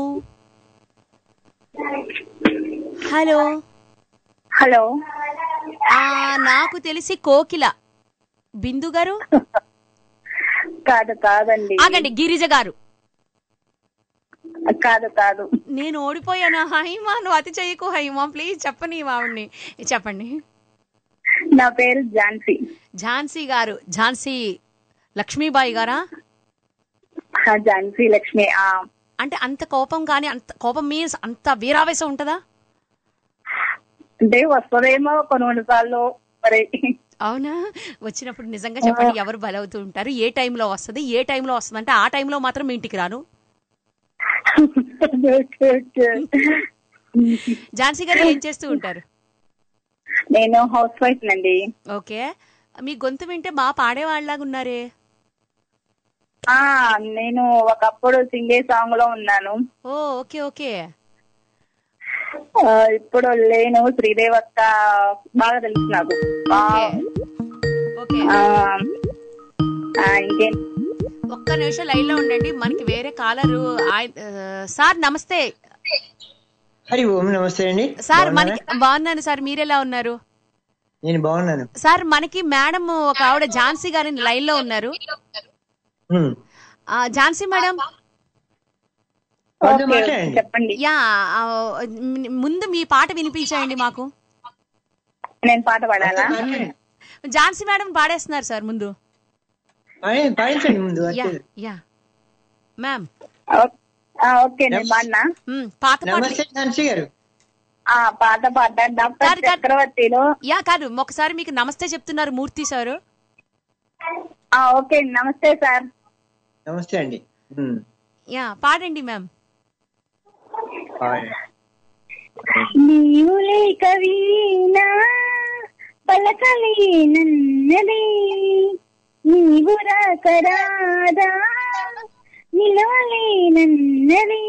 హలో హలో నాకు తెలిసి కోకిల బిందు గారు కాదు కాదండి ఆగండి గిరిజ గారు కాదు కాదు నేను ఓడిపోయానా హైమా నువ్వు అతి చెయ్యకు హైమా ప్లీజ్ చెప్పని ఆవిడ్ని చెప్పండి నా పేరు ఝాన్సీ ఝాన్సీ గారు ఝాన్సీ లక్ష్మీబాయి గారా ఆ, ఝాన్సీ లక్ష్మి ఆ అంటే అంత కోపం కానీ అంత కోపం మీన్స్ అంత వీరావేశం ఉంటుందా అంటే వస్తుందేమో కొన్ని కొన్ని సార్లు మరి అవునా వచ్చినప్పుడు నిజంగా చెప్పండి ఎవరు బలవుతూ ఉంటారు ఏ టైంలో వస్తుంది ఏ టైంలో వస్తుంది అంటే ఆ టైంలో మాత్రం మీ ఇంటికి రాను ఝాన్సీ గారు ఏం చేస్తూ ఉంటారు నేను హౌస్ వైఫ్ నండి ఓకే మీ గొంతు వింటే బాగా పాడేవాళ్ళలాగా ఉన్నారే ఆ నేను ఒకప్పుడు సింగే సాంగ్ లో ఉన్నాను ఓ ఓకే ఓకే ఆ, ఇప్పుడు లేను శ్రీదేవక్క బాగా తెలుసు నాకు ఆ, ఓకే ఆ, ఆ, ఇంకేం ఒక్క నిమిషం లైన్ లో ఉండండి మనకి వేరే కాలరు సార్ నమస్తే హరి ఓం నమస్తే అండి సార్ బాగున్నారా? మనకి బాగున్నాను సార్ మీరెలా ఉన్నారు నేను బాగున్నాను సార్ మనకి మేడం ఒక ఆవిడ ఝాన్సీ గారిని లైన్ లో ఉన్నారు హ్మ్. ఆ, ఝాన్సీ మేడం వాళ్ళతో మాట్లాడండి చెప్పండి యా ఆ, ముందు మీ పాట వినిపించండి మాకు నేను పాట పాడాలా ఝాన్సీ మేడం పాడేస్తున్నారు సార్ ముందు పాడి- పాడించండి ముందు యా వచ్చేది. యా మ్యామ్ ఆ, ఓకే నేను పాడినా పాత నమస్తే ఝాన్సీ గారు ఆ పాట పాట డాక్టర్ చక్రవర్తిలో యా కాదు ఒకసారి మీకు నమస్తే చెప్తున్నారు మూర్తి సారు ఆ, ఓకే నమస్తే సార్ నమస్తే అండి హ్మ్. యా పాడండి మ్యామ్ పాడండి. నీవు లేక వీణా పలకలేనన్నది నీవు రాకరాదా నిలవలేనన్నది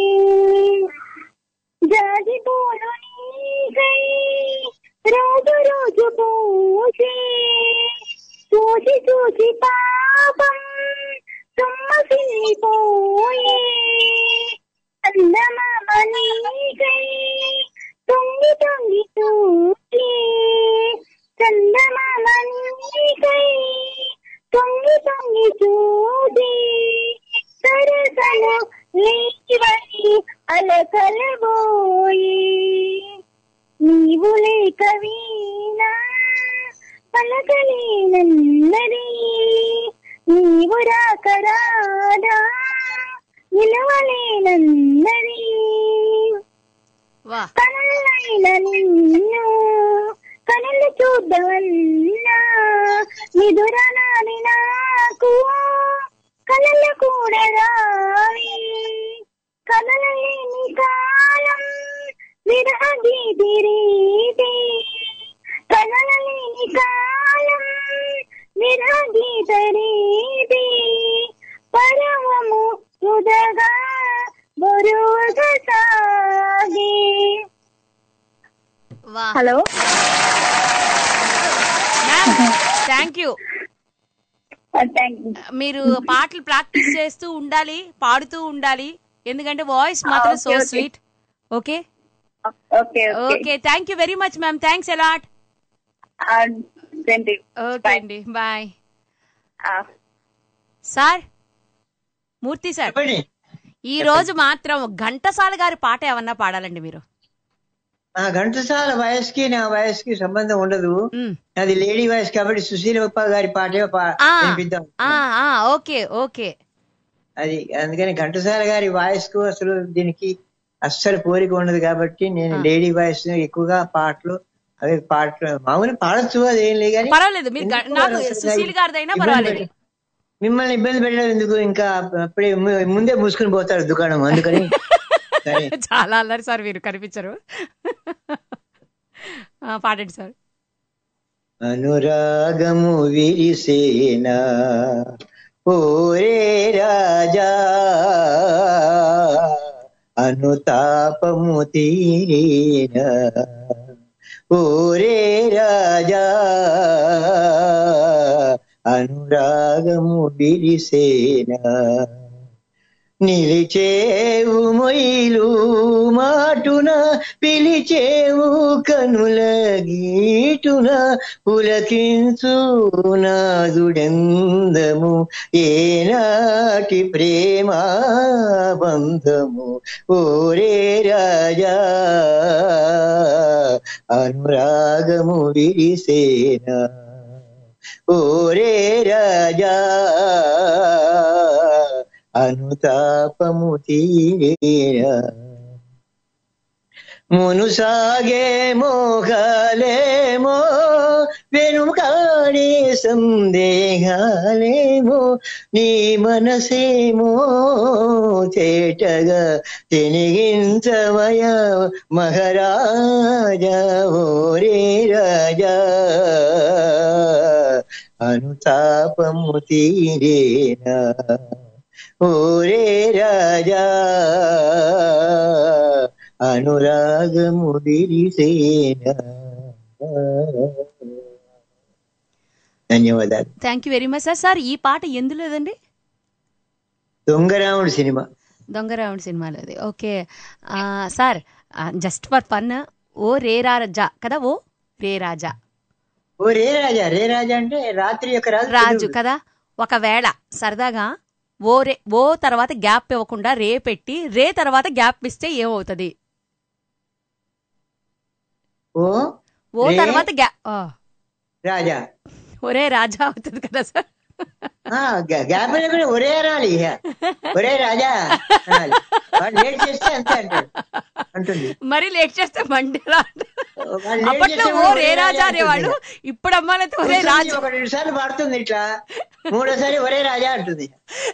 జాజి పూలు నీకై రోజు రోజు పూసే చూసి చూసి పాపం తుమ్మసిల్లిపోయే అందమామ నీకై తొంగి తొంగి చూచి చందమామ నీకై తొంగి తొంగి చూచి సరసలు లేవని అలకలబోయి నీవు లేక వీణా పలకలేనన్నది నీవు రాక రాదా నిలవలేనన్నది వా కనులైన నిన్ను కనులు చూద్దామన్నా నిదురనా కాని నాకు కలలు కూడా రావి కలలేని కాలం విరహ గీతి రీతి కలలేని కాలం విరహ గీత రీతి పరమము సుధగా బరువుగా సాగి హలో థ్యాంక్ యూ మీరు పాటలు ప్రాక్టీస్ చేస్తూ ఉండాలి పాడుతూ ఉండాలి ఎందుకంటే వాయిస్ మాత్రం so okay, okay. Sweet okay okay okay thank you very much ma'am thanks a lot okay అండి బాయ్ సార్ మూర్తి సార్ ఈ రోజు మాత్రం ఘంటసాల గారి పాట ఏమన్నా పాడాలండి మీరు ఆ ఘంటసాల వయసుకి నా వయసుకి సంబంధం ఉండదు అది లేడీ వాయిస్ కాబట్టి సుశీలప్ప గారి పాటే పా- ఆ, వినిపిద్దాం ఆ, ఆ, ఓకే ఓకే అది అందుకని ఘంటసాల గారి వాయిస్ కు అసలు దీనికి అస్సలు పోలిక ఉండదు కాబట్టి నేను లేడీ వాయిస్ ఎక్కువగా పాటలు అవి పాటలు మామూలు పాడచ్చు అది ఏం లేదు కానీ పర్వాలేదు మీరు గ- ఎందుకు నాకు అసలు సుశీల్ గారిదైనా ఇబ్బంది పర్వాలేదు పెట్ట- మిమ్మల్ని ఇబ్బంది పెట్టడం ఎందుకు ఇంకా అప్పుడే ము- ముందే మూసుకుని పోతారు దుకాణం అందుకని సరే. చాలా అల్లరి సార్ మీరు కనిపించరు ఆ, పాడండి సార్ అనురాగము విరిసేనా ఓరే రాజా అనుతాపము తీరేనా ఓరే రాజా అనురాగము విరిసేనా నిలిచేవు మొయిలు మాటున పిలిచేవు కనుల గీటున పులకించు నాదుడెందము ఏనాటి ప్రేమా బంధము ఓరే రాజా అనురాగము విరిసేనా ఓరే రాజా అనుతాపము తీరేరా మును సాగే మోగాలేమో వెనుకాడే సందేహాలేమో నీ మనసేమో తేటగా తినిగించవయ మహారాజా ఓరే రాజా అనుతాపము తీరేనా ఓరే రాజా అనురాగము విరిసేనా ధన్యవాదాలు thank you very much sir sir ఈ పాట ఎందులోదండి దొంగరాముడు సినిమా దొంగరావుడి సినిమాలోది ఓకే ఆ, సార్ జస్ట్ ఫర్ ఫన్ ఓ రే రాజా కదా ఓ రే రాజా ఓ రే రాజా రే రాజా అంటే రాత్రి యొక్క రాజు రాజు కదా ఒకవేళ సరదాగా ఓ రే ఓ తర్వాత గ్యాప్ ఇవ్వకుండా రే పెట్టి రే తర్వాత గ్యాప్ ఇస్తే ఏమవుతుంది ఓ ఓ రే తర్వాత గ్యాప్ రాజా ఒరే రాజా అవుతుంది కదా సార్ ఆ, గ్యా- గ్యాప్ లేకుండా ఒరే అనాలి ఇక. ఒరే రాజా అనాలి. వాడు లేట్ చేస్తే అంతే అంటాడు అంటుంది మరి లేట్ చేస్తే మండేలా వాడు లేట్ అప్పట్లో చేస్తే ఓ వాడు రే ఒరే రాజా రాజా అనేవాళ్ళు అంటుంది. ఇప్పుడు అమ్మాయిలైతే ఒరే కూర్చొని రాజు ఒక రెండు సార్లు పాడుతుంది ఇట్లా మూడోసారి ఒరే రాజా అంటుంది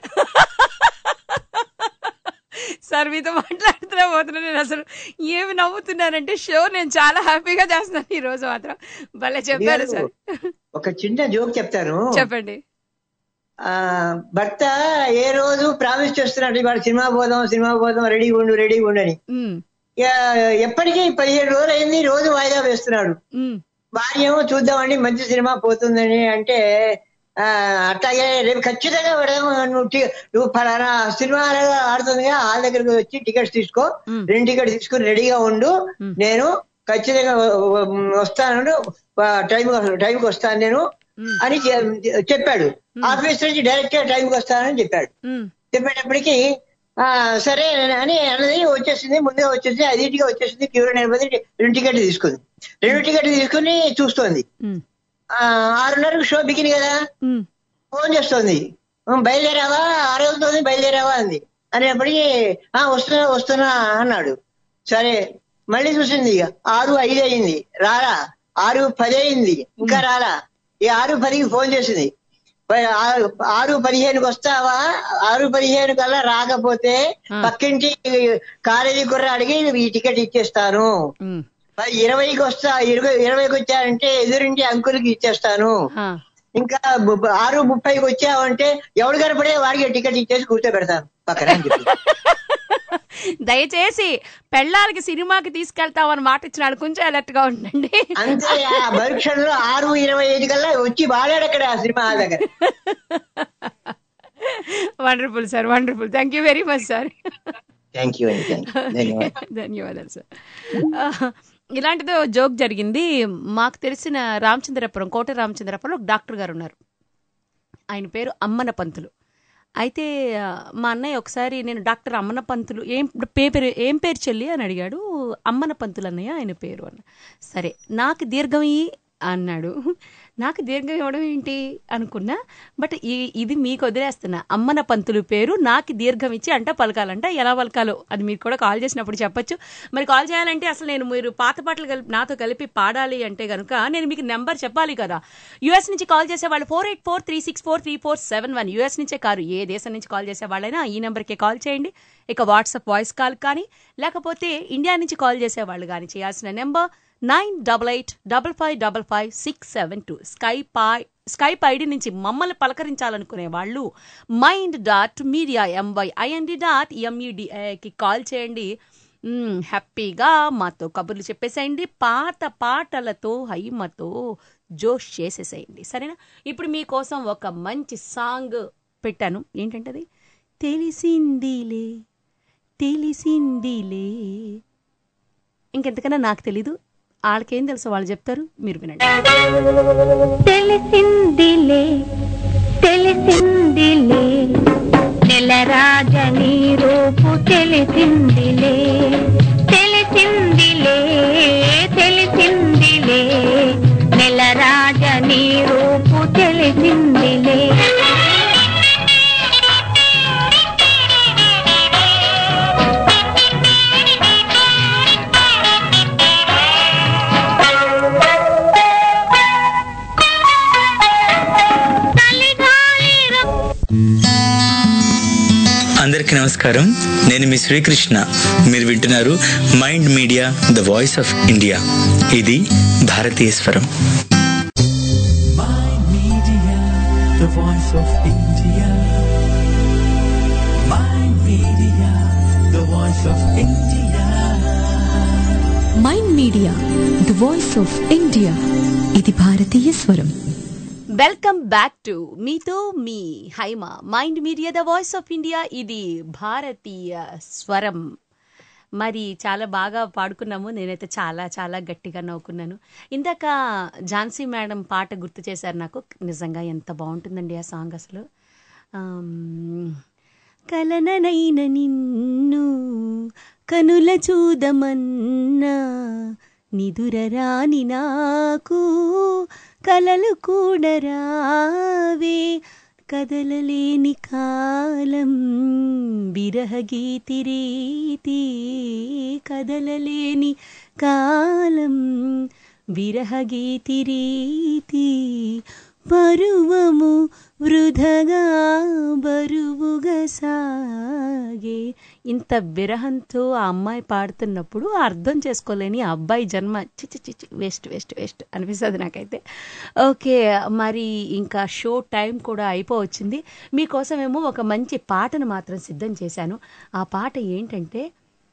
సార్ మీతో మాట్లాడుతున్నా పోతున్నా నేను అసలు ఏమి నవ్వుతున్నానంటే షో నేను చాలా హ్యాపీగా చేస్తున్నాను ఈ రోజు మాత్రం భలే చెప్పారు సార్ ఒక చిన్న జోక్ చెప్తాను చెప్పండి ఆ భర్త ఏ రోజు ప్రామిస్ చేస్తున్నాడు ఇవాళ సినిమా పోదాం సినిమా పోదాం రెడీ ఉండు రెడీ ఉండు అని ఉమ్, ఇక ఎప్పటికీ పదిహేడు రోజులు అయింది రోజు వాయిదా వేస్తున్నాడు ఉమ్, భార్య ఏమో చూద్దామండి మంచి సినిమా పోతుందని అంటే ఆ అట్లాగే రేపు ఖచ్చితంగా పెడదాం నువ్వు టి- నువ్వు ఫలానా సినిమా ఆడుతుందిగా వాళ్ళ దగ్గరకు వచ్చి టికెట్స్ తీసుకో రెండు టికెట్ తీసుకుని రెడీగా ఉండు నేను ఖచ్చితంగా వ- వ- వస్తాను టైం టైంకి వస్తాను నేను అని చె- చెప్పాడు ఆఫీస్ నుంచి డైరెక్ట్ గా టైంకి వస్తానని చెప్పాడు ఉమ్, చెప్పేటప్పటికి ఆ సరే అని అన్నది వచ్చేసింది ముందే వచ్చేసింది ఐదింటికి వచ్చేసింది క్యూర్ నిలబడి రెండు టికెట్లు తీసుకుంది రెండు టికెట్లు తీసుకుని చూస్తోంది ఉమ్, ఆ ఆరున్నరకు షో బిగిన్ కదా ఉమ్, ఫోన్ చేస్తోంది "ఉమ్, బయలుదేరావా ఆరు అవుతుంది బయలుదేరావా అంది అనేప్పటికీ ఆ వస్తున్నా వస్తున్నా అన్నాడు సరే మళ్ళీ చూసింది ఇక ఆరు ఐదు అయింది రారా ఆరు పది అయింది ఇంకా రారా ఈ ఆరు పదికి ఫోన్ చేసింది ప- ఆ- ఆరు పదిహేనుకి వస్తావా ఆరు పదిహేను కల్లా రాకపోతే పక్కింటి కాలేజీ కుర్రాడికి ఈ టికెట్ ఇచ్చేస్తాను మరి ఇరవైకి వస్తా ఇరవై ఇరవైకి వచ్చారంటే ఎదురింటి అంకుల్కి ఇచ్చేస్తాను ఇంకా ము- ఆరు ముప్పైకి వచ్చావంటే ఎవడు కనపడే వాడికి టికెట్ ఇచ్చేసి కూర్చోబెడతాను పక్కన అని చెప్పి. దయచేసి పెళ్ళాలకి సినిమాకి తీసుకెళ్తామని మాట ఇచ్చినాడు కొంచెం అలర్ట్ గా ఉండండి అంతే ఆ పరీక్షల్లో ఆరు ఇరవై ఐదు కల్లా వచ్చి వాడాడు అక్కడ ఆ సినిమా హాల్ దగ్గర wonderful sir wonderful thank you very much sir thank you అండి థ్యాంక్ యూ ధన్యవాదాలు ధన్యవాదాలు సార్ ఆ, ఇలాంటిదో జోక్ జరిగింది మాకు తెలిసిన రామచంద్రపురం కోట రామచంద్రపురం ఒక డాక్టర్ గారు ఉన్నారు ఆయన పేరు అమ్మన పంతులు అయితే ఆ, మా అన్నయ్య ఒకసారి నేను డాక్టర్ అమ్మన పంతులు ఏం పేరు ఏం పేరు చెల్లి అని అడిగాడు అమ్మన పంతులు అన్నయ్య ఆయన పేరు అన్న సరే నాకు దీర్ఘం ఇయ్యి అన్నాడు నాకు దీర్ఘం ఇవ్వడం ఏంటి అనుకున్నా బట్ ఈ ఇది మీకు వదిలేస్తున్నా అమ్మన పంతులు పేరు నాకు దీర్ఘం ఇచ్చి అంట పలకాలంట ఎలా పలకాలో అది మీరు కూడా కాల్ చేసినప్పుడు చెప్పొచ్చు మరి కాల్ చేయాలంటే అసలు నేను మీరు పాత పాటలు కలిపి నాతో కలిపి పాడాలి అంటే కనుక నేను మీకు నెంబర్ చెప్పాలి కదా యుఎస్ నుంచి కాల్ చేసే వాళ్ళు four eight four three six four three four seven one US నుంచే కారు ఏ దేశం నుంచి కాల్ చేసే వాళ్ళైనా ఈ నెంబర్కే కాల్ చేయండి ఇక వాట్సాప్ వాయిస్ కాల్ కానీ లేకపోతే ఇండియా నుంచి కాల్ చేసే వాళ్ళు కానీ చేయాల్సిన number nine double eight double five double five six seven two Skype Skype ID నుంచి మమ్మల్ని పలకరించాలనుకునే వాళ్ళు mind dot media M Y I N D dot ఎంఈడికి కాల్ చేయండి మ్మ్, హ్యాపీగా మాతో కబుర్లు చెప్పేసేయండి పాత పాటలతో హైమతో జోష్ చేసేసేయండి సరేనా ఇప్పుడు మీకోసం ఒక మంచి సాంగ్ పెట్టాను ఏంటంటే అది తెలిసిందిలే తెలిసిందిలే ఇంకెంతకన్నా నాకు తెలీదు వాళ్ళకేం తెలుసు వాళ్ళు చెప్తారు మీరు వినండి తెలిసిందిలే తెలిసిందిలే నెలరాజని రూపు తెలిసిందిలే తెలిసిందిలే తెలిసిందిలే నెలరాజని రూపు తెలిసిందిలే అందరికీ నమస్కారం నేను మీ శ్రీకృష్ణ మీరు వింటున్నారు mind media the voice of India ఇది భారతీయ స్వరం the voice of India. My media, the voice of India. Mind media the voice of India ఇది భారతీయ స్వరం వెల్కమ్ బ్యాక్ టు మీతో మీ Haima mind media the voice of India ఇది భారతీయ స్వరం మరి చాలా బాగా పాడుకున్నాము నేనైతే చాలా చాలా గట్టిగా నవ్వుకున్నాను ఇందాక ఝాన్సీ మేడం పాట గుర్తు చేశారు నాకు నిజంగా ఎంత బాగుంటుందండి ఆ సాంగ్ అసలు ఆమ్, కలననైన నిన్ను కనుల చూదమన్నా నిదురరాని నాకు కలలు కూడా రావే కదలలేని కాలం విరహగీతి రీతి కదలలేని కాలం విరహగీతి రీతి పరువము వృధగా బరువుగా సాగే ఇంత విరహంతో ఆ అమ్మాయి పాడుతున్నప్పుడు అర్థం చేసుకోలేని ఆ అబ్బాయి జన్మ చిచి చిచి వేస్ట్ వేస్ట్ వేస్ట్ అనిపిస్తుంది నాకైతే ఓకే మరి ఇంకా షో టైం కూడా అయిపోవచ్చింది మీకోసమేమో ఒక మంచి పాటను మాత్రం సిద్ధం చేశాను ఆ పాట ఏంటంటే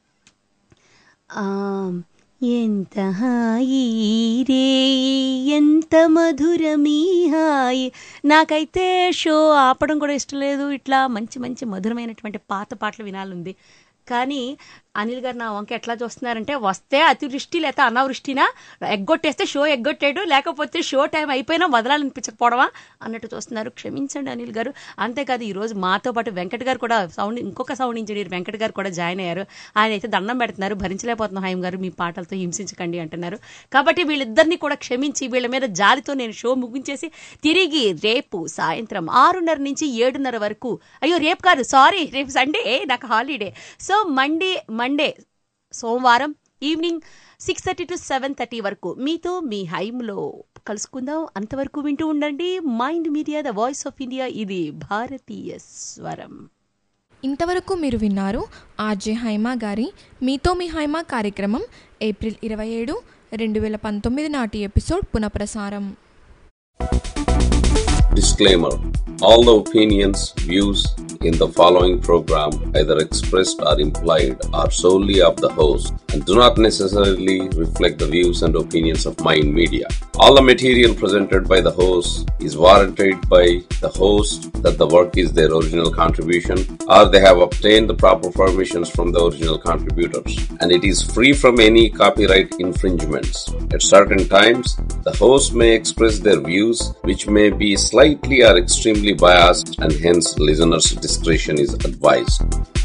ఆ, ఎంత హాయి రే ఎంత మధురమీ హాయి నాకైతే షో ఆపడం కూడా ఇష్టం లేదు ఇట్లా మంచి మంచి మధురమైనటువంటి పాత పాటలు వినాలంది కానీ అనిల్ గారు నా వంక ఎట్లా చూస్తున్నారంటే వస్తే అతివృష్టి లేకపోతే అనావృష్టినా ఎగ్గొట్టేస్తే షో ఎగ్గొట్టాడు లేకపోతే షో టైం అయిపోయినా వదలాలనిపించకపోవడమా అన్నట్టు చూస్తున్నారు క్షమించండి అనిల్ గారు అంతేకాదు ఈ రోజు మాతో పాటు వెంకట్ గారు కూడా సౌండ్ ఇంకొక సౌండ్ ఇంజనీర్ వెంకట్ గారు కూడా జాయిన్ అయ్యారు ఆయన అయితే దండం పెడుతున్నారు భరించలేకపోతున్నాం హాయం గారు మీ పాటలతో హింసించకండి అంటున్నారు కాబట్టి వీళ్ళిద్దరిని కూడా క్షమించి వీళ్ళ మీద జాలితో నేను షో ముగించేసి తిరిగి రేపు సాయంత్రం ఆరున్నర నుంచి ఏడున్నర వరకు అయ్యో రేపు కాదు సారీ రేపు సండే నాకు హాలిడే సో మండే మండే సోమవారం evening six thirty to seven thirty వరకు మీతో మీ హైమ్లో కలుసుకుందాం అంతవరకు వింటూ ఉండండి mind media the voice of India ఇది భారతీయ స్వరం ఇంతవరకు మీరు విన్నారు ఆర్జే హైమా గారి మీతో మీ హైమా కార్యక్రమం ఏప్రిల్ ఇరవై ఏడు రెండు వేల పంతొమ్మిది నాటి ఎపిసోడ్ పునఃప్రసారం Disclaimer All the opinions, views in the following program, either expressed or implied, are solely of the host and do not necessarily reflect the views and opinions of Mind Media. All the material presented by the host is warranted by the host that the work is their original contribution or they have obtained the proper permissions from the original contributors and it is free from any copyright infringements. At certain times, the host may express their views which may be slightly or extremely biased and hence listeners' discretion is advised.